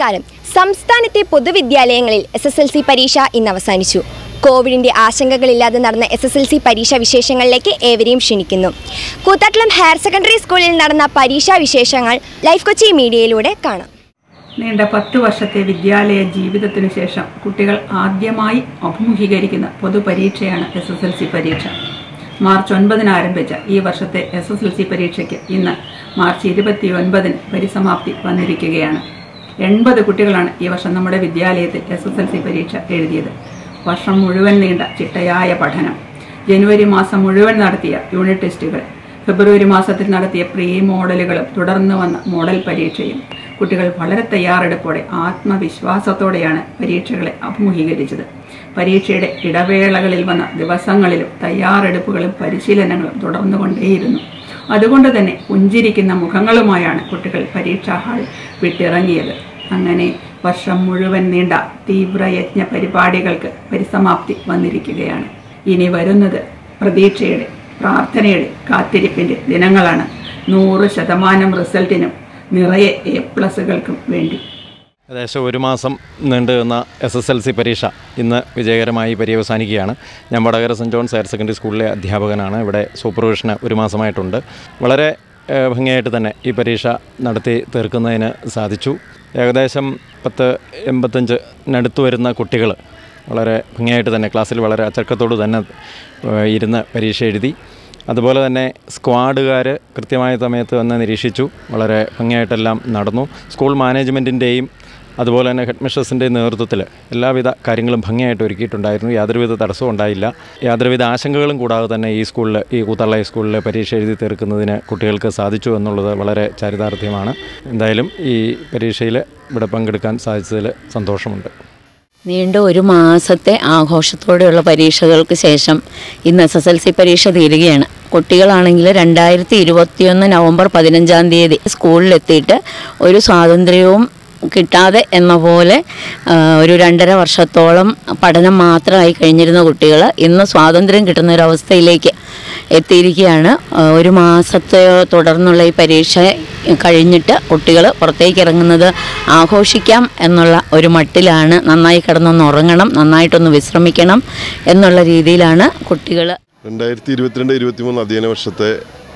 നമസ്കാരം സംസ്ഥാനത്തെ പൊതുവിദ്യാലയങ്ങളിൽ എസ് എസ് എൽ സി പരീക്ഷ ഇന്ന് അവസാനിച്ചു കോവിഡിന്റെ ആശങ്കകളില്ലാതെ നടന്ന എസ് എസ് എൽ സി പരീക്ഷാ വിശേഷങ്ങളിലേക്ക് ഏവരെയും ക്ഷണിക്കുന്നു കൂത്താട്ടളം ഹയർ സെക്കൻഡറി സ്കൂളിൽ നടന്ന പരീക്ഷാ വിശേഷങ്ങൾ ലൈഫ് കൊച്ചി മീഡിയയിലൂടെ കാണാം നീണ്ട പത്ത് വർഷത്തെ വിദ്യാലയ ജീവിതത്തിനു ശേഷം കുട്ടികൾ ആദ്യമായി അഭിമുഖീകരിക്കുന്ന പൊതുപരീക്ഷയാണ് എസ് എസ് എൽ സി പരീക്ഷ മാർച്ച് ഒൻപതിന് ആരംഭിച്ച ഈ വർഷത്തെ എസ് എസ് എൽ സി പരീക്ഷയ്ക്ക് ഇന്ന് മാർച്ച് ഇരുപത്തി ഒൻപതിന് പരിസമാപ്തി വന്നിരിക്കുകയാണ് എൺപത് കുട്ടികളാണ് ഈ വർഷം നമ്മുടെ വിദ്യാലയത്തിൽ എസ് എസ് എൽ സി പരീക്ഷ എഴുതിയത് വർഷം മുഴുവൻ നീണ്ട ചിട്ടയായ പഠനം ജനുവരി മാസം മുഴുവൻ നടത്തിയ യൂണിറ്റ് ടെസ്റ്റുകൾ ഫെബ്രുവരി മാസത്തിൽ നടത്തിയ പ്രീ മോഡലുകളും തുടർന്ന് വന്ന മോഡൽ പരീക്ഷയും കുട്ടികൾ വളരെ തയ്യാറെടുപ്പോടെ ആത്മവിശ്വാസത്തോടെയാണ് പരീക്ഷകളെ അഭിമുഖീകരിച്ചത് പരീക്ഷയുടെ ഇടവേളകളിൽ വന്ന ദിവസങ്ങളിലും തയ്യാറെടുപ്പുകളും പരിശീലനങ്ങളും തുടർന്നുകൊണ്ടേയിരുന്നു അതുകൊണ്ട് തന്നെ പുഞ്ചിരിക്കുന്ന മുഖങ്ങളുമായാണ് കുട്ടികൾ പരീക്ഷാ ഹാൾ വിട്ടിറങ്ങിയത് അങ്ങനെ വർഷം മുഴുവൻ നീണ്ട തീവ്രയജ്ഞ പരിപാടികൾക്ക് പരിസമാപ്തി വന്നിരിക്കുകയാണ് ഇനി വരുന്നത് പ്രതീക്ഷയുടെ പ്രാർത്ഥനയുടെ കാത്തിരിപ്പിന്റെ ദിനങ്ങളാണ് നൂറ് ശതമാനം റിസൾട്ടിനും നിറയെ എ പ്ലസുകൾക്കും വേണ്ടി ഏകദേശം ഒരു മാസം നീണ്ടു നിന്ന എസ് എസ് എൽ സി പരീക്ഷ ഇന്ന് വിജയകരമായി പര്യവസാനിക്കുകയാണ് ഞാൻ Vadakara saint John's higher secondary സ്കൂളിലെ അധ്യാപകനാണ് ഇവിടെ സൂപ്പർവിഷന് ഒരു മാസമായിട്ടുണ്ട് വളരെ ഏഹ്, ഭംഗിയായിട്ട് തന്നെ ഈ പരീക്ഷ നടത്തി തീർക്കുന്നതിന് സാധിച്ചു ഏകദേശം പത്ത് എൺപത്തഞ്ചിനടുത്ത് വരുന്ന കുട്ടികൾ വളരെ ഭംഗിയായിട്ട് തന്നെ ക്ലാസ്സിൽ വളരെ അച്ചടക്കത്തോട് തന്നെ ഏഹ്, ഇരുന്ന് പരീക്ഷ എഴുതി അതുപോലെ തന്നെ സ്ക്വാഡുകാർ കൃത്യമായ സമയത്ത് വന്ന് നിരീക്ഷിച്ചു വളരെ ഭംഗിയായിട്ടെല്ലാം നടന്നു സ്കൂൾ മാനേജ്മെൻറ്റിൻ്റെയും അതുപോലെ തന്നെ ഹെഡ് മിസ്ട്രസിൻ്റെയും നേതൃത്വത്തിൽ എല്ലാവിധ കാര്യങ്ങളും ഭംഗിയായിട്ട് ഒരുക്കിയിട്ടുണ്ടായിരുന്നു യാതൊരുവിധ തടസ്സവും ഉണ്ടായില്ല യാതൊരുവിധ ആശങ്കകളും കൂടാതെ തന്നെ ഈ സ്കൂളിൽ ഈ കൂത്തള്ള സ്കൂളിൽ പരീക്ഷ എഴുതി തീർക്കുന്നതിന് കുട്ടികൾക്ക് സാധിച്ചു എന്നുള്ളത് വളരെ ചാരിതാർത്ഥ്യമാണ് എന്തായാലും ഈ പരീക്ഷയിൽ ഇവിടെ പങ്കെടുക്കാൻ സാധിച്ചതിൽ സന്തോഷമുണ്ട് നീണ്ട ഒരു മാസത്തെ ആഘോഷത്തോടെയുള്ള പരീക്ഷകൾക്ക് ശേഷം ഇന്ന് എസ് എസ് എൽ സി പരീക്ഷ തീരുകയാണ് കുട്ടികളാണെങ്കിൽ രണ്ടായിരത്തി ഇരുപത്തിയൊന്ന് നവംബർ പതിനഞ്ചാം തീയതി സ്കൂളിലെത്തിയിട്ട് ഒരു സ്വാതന്ത്ര്യവും കിട്ടാതെ എന്ന പോലെ ആ, ഒരു രണ്ടര വർഷത്തോളം പഠനം മാത്രമായി കഴിഞ്ഞിരുന്ന കുട്ടികൾ ഇന്ന് സ്വാതന്ത്ര്യം കിട്ടുന്ന ഒരു അവസ്ഥയിലേക്ക് എത്തിയിരിക്കുകയാണ് ആ, ഒരു മാസത്തെ തുടർന്നുള്ള ഈ പരീക്ഷ കഴിഞ്ഞിട്ട് കുട്ടികൾ പുറത്തേക്ക് ഇറങ്ങുന്നത് ആഘോഷിക്കാം എന്നുള്ള ഒരു മട്ടിലാണ് നന്നായി കിടന്നൊന്ന് ഉറങ്ങണം നന്നായിട്ടൊന്ന് വിശ്രമിക്കണം എന്നുള്ള രീതിയിലാണ് കുട്ടികൾ രണ്ടായിരത്തി ഇരുപത്തിരണ്ട് ഇരുപത്തിമൂന്ന് അധ്യയന വർഷത്തെ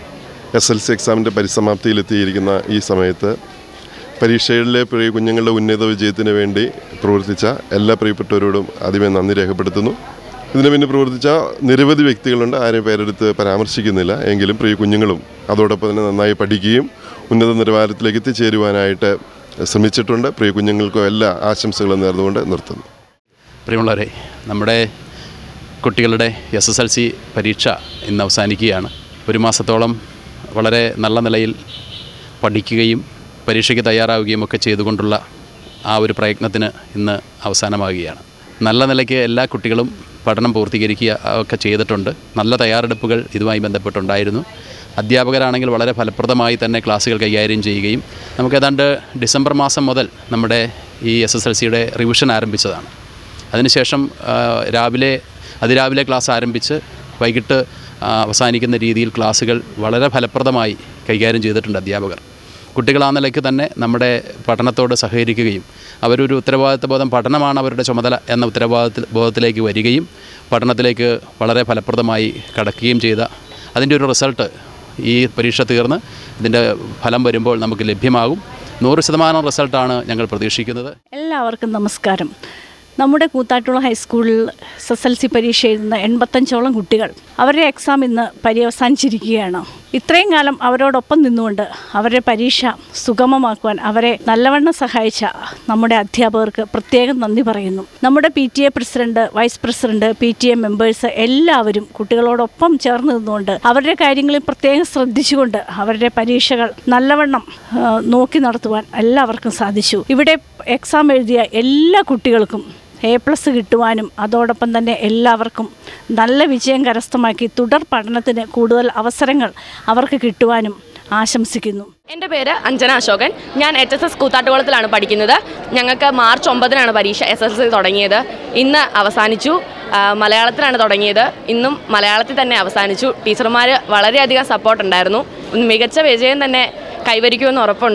എസ് എൽ സി എക്സാമിൻ്റെ പരിസമാപ്തിയിലെത്തിയിരിക്കുന്ന ഈ സമയത്ത് പരീക്ഷകളിലെ പ്രിയ കുഞ്ഞുങ്ങളുടെ ഉന്നത വിജയത്തിന് വേണ്ടി പ്രവർത്തിച്ച എല്ലാ പ്രിയപ്പെട്ടവരോടും ആദ്യമേ നന്ദി രേഖപ്പെടുത്തുന്നു ഇതിനു വേണ്ടി പ്രവർത്തിച്ച നിരവധി വ്യക്തികളുണ്ട് ആരെയും പേരെടുത്ത് പരാമർശിക്കുന്നില്ല എങ്കിലും പ്രിയ കുഞ്ഞുങ്ങളും അതോടൊപ്പം തന്നെ നന്നായി പഠിക്കുകയും ഉന്നത നിലവാരത്തിലേക്ക് എത്തിച്ചേരുവാനായിട്ട് ശ്രമിച്ചിട്ടുണ്ട് പ്രിയ കുഞ്ഞുങ്ങൾക്കും എല്ലാ ആശംസകളും നേർന്നുകൊണ്ട് നിർത്തുന്നു പ്രിയമുള്ളവരെ നമ്മുടെ കുട്ടികളുടെ എസ് എസ് എൽ സി പരീക്ഷ ഇന്ന് അവസാനിക്കുകയാണ് ഒരു മാസത്തോളം വളരെ നല്ല നിലയിൽ പഠിക്കുകയും പരീക്ഷയ്ക്ക് തയ്യാറാവുകയും ഒക്കെ ചെയ്തുകൊണ്ടുള്ള ആ ഒരു പ്രയത്നത്തിന് ഇന്ന് അവസാനമാകുകയാണ് നല്ല നിലയ്ക്ക് എല്ലാ കുട്ടികളും പഠനം പൂർത്തീകരിക്കുക ഒക്കെ ചെയ്തിട്ടുണ്ട് നല്ല തയ്യാറെടുപ്പുകൾ ഇതുമായി ബന്ധപ്പെട്ടുണ്ടായിരുന്നു അധ്യാപകരാണെങ്കിൽ വളരെ ഫലപ്രദമായി തന്നെ ക്ലാസ്സുകൾ കൈകാര്യം ചെയ്യുകയും നമുക്ക് ഏതാണ്ട് ഡിസംബർ മാസം മുതൽ നമ്മുടെ ഈ എസ് എസ് എൽ സിയുടെ റിവിഷൻ ആരംഭിച്ചതാണ് അതിനുശേഷം ആ, രാവിലെ അതിരാവിലെ ക്ലാസ് ആരംഭിച്ച് വൈകിട്ട് ആ, അവസാനിക്കുന്ന രീതിയിൽ ക്ലാസ്സുകൾ വളരെ ഫലപ്രദമായി കൈകാര്യം ചെയ്തിട്ടുണ്ട് അധ്യാപകർ കുട്ടികൾ ആ നിലയ്ക്ക് തന്നെ നമ്മുടെ പഠനത്തോട് സഹകരിക്കുകയും അവരൊരു ഉത്തരവാദിത്വ ബോധം പഠനമാണ് അവരുടെ ചുമതല എന്ന ഉത്തരവാദിത്വ ബോധത്തിലേക്ക് വരികയും പഠനത്തിലേക്ക് വളരെ ഫലപ്രദമായി കടക്കുകയും ചെയ്ത അതിൻ്റെ ഒരു റിസൾട്ട് ഈ പരീക്ഷ തീർന്ന് ഇതിൻ്റെ ഫലം വരുമ്പോൾ നമുക്ക് ലഭ്യമാകും നൂറ് ശതമാനം റിസൾട്ടാണ് ഞങ്ങൾ പ്രതീക്ഷിക്കുന്നത് എല്ലാവർക്കും നമസ്കാരം നമ്മുടെ കൂത്താട്ടുള്ള ഹൈസ്കൂളിൽ എസ് എസ് എൽ സി പരീക്ഷ എഴുതുന്ന എൺപത്തഞ്ചോളം കുട്ടികൾ അവരുടെ എക്സാം ഇന്ന് പര്യവസാനിച്ചിരിക്കുകയാണ് ഇത്രയും കാലം അവരോടൊപ്പം നിന്നുകൊണ്ട് അവരുടെ പരീക്ഷ സുഗമമാക്കുവാൻ അവരെ നല്ലവണ്ണം സഹായിച്ച നമ്മുടെ അധ്യാപകർക്ക് പ്രത്യേകം നന്ദി പറയുന്നു നമ്മുടെ P T A president vice president P T A members എല്ലാവരും കുട്ടികളോടൊപ്പം ചേർന്ന് നിന്നുകൊണ്ട് അവരുടെ കാര്യങ്ങളിൽ പ്രത്യേകം ശ്രദ്ധിച്ചുകൊണ്ട് അവരുടെ പരീക്ഷകൾ നല്ലവണ്ണം ആ, നോക്കി നടത്തുവാൻ എല്ലാവർക്കും സാധിച്ചു ഇവിടെ എക്സാം എഴുതിയ എല്ലാ കുട്ടികൾക്കും എ പ്ലസ് കിട്ടുവാനും അതോടൊപ്പം തന്നെ എല്ലാവർക്കും നല്ല വിജയം കരസ്ഥമാക്കി തുടർ പഠനത്തിന് കൂടുതൽ അവസരങ്ങൾ അവർക്ക് കിട്ടുവാനും ആശംസിക്കുന്നു എൻ്റെ പേര് അഞ്ജന അശോകൻ ഞാൻ എച്ച് എസ് എസ് കൂത്താട്ടുകുളത്തിലാണ് പഠിക്കുന്നത് ഞങ്ങൾക്ക് മാർച്ച് ഒമ്പതിനാണ് പരീക്ഷ എസ് എസ് എൽ സി തുടങ്ങിയത് ഇന്ന് അവസാനിച്ചു ആ, മലയാളത്തിലാണ് തുടങ്ങിയത് ഇന്നും മലയാളത്തിൽ തന്നെ അവസാനിച്ചു ടീച്ചർമാർ വളരെയധികം സപ്പോർട്ട് ഉണ്ടായിരുന്നു മികച്ച വിജയം തന്നെ കൈവരിക്കുമെന്ന് ഉറപ്പുണ്ട്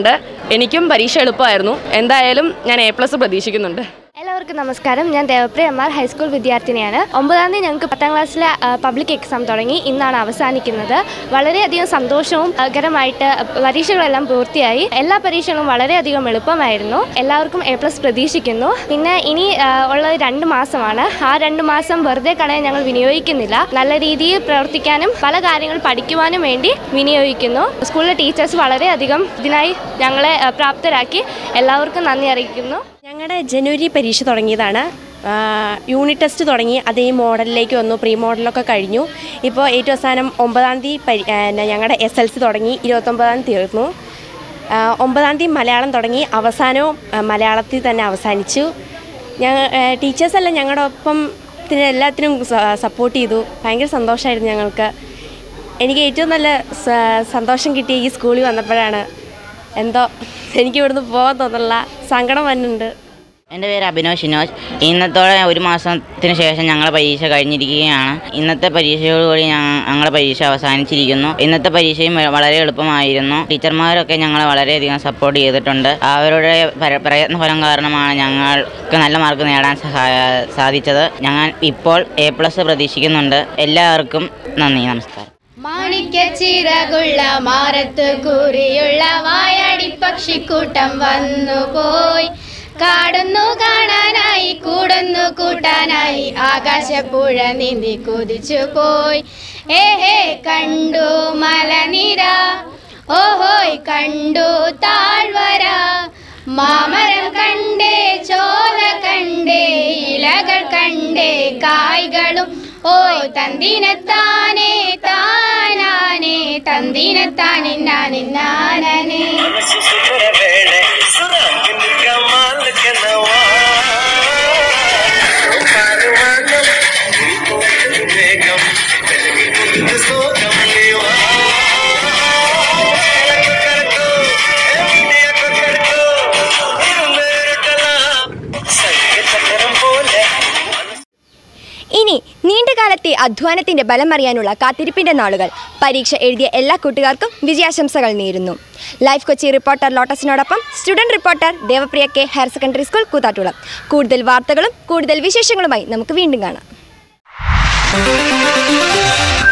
എനിക്കും പരീക്ഷ എളുപ്പമായിരുന്നു എന്തായാലും ഞാൻ എ പ്ലസ് പ്രതീക്ഷിക്കുന്നുണ്ട് എല്ലാവർക്കും നമസ്കാരം ഞാൻ ദേവപ്രിയ എം ആർ ഹൈസ്കൂൾ വിദ്യാർത്ഥിനിയാണ് ഒമ്പതാം തീയതി ഞങ്ങൾക്ക് പത്താം ക്ലാസ്സിലെ ആ, പബ്ലിക് എക്സാം തുടങ്ങി ഇന്നാണ് അവസാനിക്കുന്നത് വളരെയധികം സന്തോഷവും കരമായിട്ട് പരീക്ഷകളെല്ലാം പൂർത്തിയായി എല്ലാ പരീക്ഷകളും വളരെയധികം എളുപ്പമായിരുന്നു എല്ലാവർക്കും എ പ്ലസ് പ്രതീക്ഷിക്കുന്നു പിന്നെ ഇനി ആ, ഉള്ളത് രണ്ട് മാസമാണ് ആ രണ്ട് മാസം വെറുതെ കളയാൻ ഞങ്ങൾ വിനിയോഗിക്കുന്നില്ല നല്ല രീതിയിൽ പ്രവർത്തിക്കാനും പല കാര്യങ്ങൾ പഠിക്കുവാനും വേണ്ടി വിനിയോഗിക്കുന്നു സ്കൂളിലെ ടീച്ചേഴ്സ് വളരെയധികം ഇതിനായി ഞങ്ങളെ ആ, പ്രാപ്തരാക്കി എല്ലാവർക്കും നന്ദി അറിയിക്കുന്നു ഞങ്ങളുടെ ജനുവരി പരീക്ഷ തുടങ്ങിയതാണ് ആ, യൂണിറ്റ് ടെസ്റ്റ് തുടങ്ങി അത് ഈ മോഡലിലേക്ക് വന്നു പ്രീ മോഡലൊക്കെ കഴിഞ്ഞു ഇപ്പോൾ ഏറ്റവും അവസാനം ഒമ്പതാം തീയതി പരി ആ, പിന്നെ ഞങ്ങളുടെ എസ് എൽ സി തുടങ്ങി ഇരുപത്തൊമ്പതാം തീയതി തീർന്നു ആ, ഒമ്പതാം തീയതി മലയാളം തുടങ്ങി അവസാനവും ആ, മലയാളത്തിൽ തന്നെ അവസാനിച്ചു ഞങ്ങൾ ടീച്ചേഴ്സെല്ലാം ഞങ്ങളുടെ ഒപ്പം ഇതിന് എല്ലാത്തിനും സപ്പോർട്ട് ചെയ്തു ഭയങ്കര സന്തോഷമായിരുന്നു ഞങ്ങൾക്ക് എനിക്ക് ഏറ്റവും നല്ല സ- സന്തോഷം കിട്ടിയ ഈ സ്കൂളിൽ വന്നപ്പോഴാണ് എന്തോ എനിക്ക് ഇവിടുന്ന് പോകാൻ തോന്നുന്നില്ല സങ്കടം വന്നിട്ടുണ്ട് എൻ്റെ പേര് അഭിനവ് ഷിനോജ് ഇന്നത്തോടെ ഒരു മാസത്തിന് ശേഷം ഞങ്ങളുടെ പരീക്ഷ കഴിഞ്ഞിരിക്കുകയാണ് ഇന്നത്തെ പരീക്ഷയോടുകൂടി ഞങ്ങ- ഞങ്ങളുടെ പരീക്ഷ അവസാനിച്ചിരിക്കുന്നു ഇന്നത്തെ പരീക്ഷയും വ- വളരെ എളുപ്പമായിരുന്നു ടീച്ചർമാരൊക്കെ ഞങ്ങളെ വളരെയധികം സപ്പോർട്ട് ചെയ്തിട്ടുണ്ട് അവരുടെ പര- പ്രയത്നഫലം കാരണമാണ് ഞങ്ങൾക്ക് നല്ല മാർക്ക് നേടാൻ സഹായ സാധിച്ചത് ഞങ്ങൾ ഇപ്പോൾ എ പ്ലസ് പ്രതീക്ഷിക്കുന്നുണ്ട് എല്ലാവർക്കും നന്ദി നമസ്കാരം മാണിക്യച്ചിറകുള്ള മാറത്ത് കൂറിയുള്ള വായാടി പക്ഷിക്കൂട്ടം വന്നു പോയി കാടുന്നു കാണാനായി കൂടുന്നു കൂട്ടാനായി ആകാശപ്പുഴ നീന്തി കുതിച്ചു പോയി ഏഹേ കണ്ടു മലനിര ഓഹോയ് കണ്ടു താഴ്വര മാമരം കണ്ടേ ചോല കണ്ടേ ഇലകൾ കണ്ടേ കായ്കളും ഓയ് തന്തിനത്താനേ താനാനേ തന്തിനത്താനെ നാനിന്നാനേ ഇനി നീണ്ടകാലത്തെ അധ്വാനത്തിന്റെ ബലം അറിയാനുള്ള കാത്തിരിപ്പിന്റെ നാളുകൾ പരീക്ഷ എഴുതിയ എല്ലാ കൂട്ടുകാർക്കും വിജയാശംസകൾ നേരുന്നു ലൈഫ് കൊച്ചി റിപ്പോർട്ടർ ലോട്ടസിനോടൊപ്പം student reporter Devapriya K higher secondary school Koothattukulam കൂടുതൽ വാർത്തകളും കൂടുതൽ വിശേഷങ്ങളുമായി നമുക്ക് വീണ്ടും കാണാം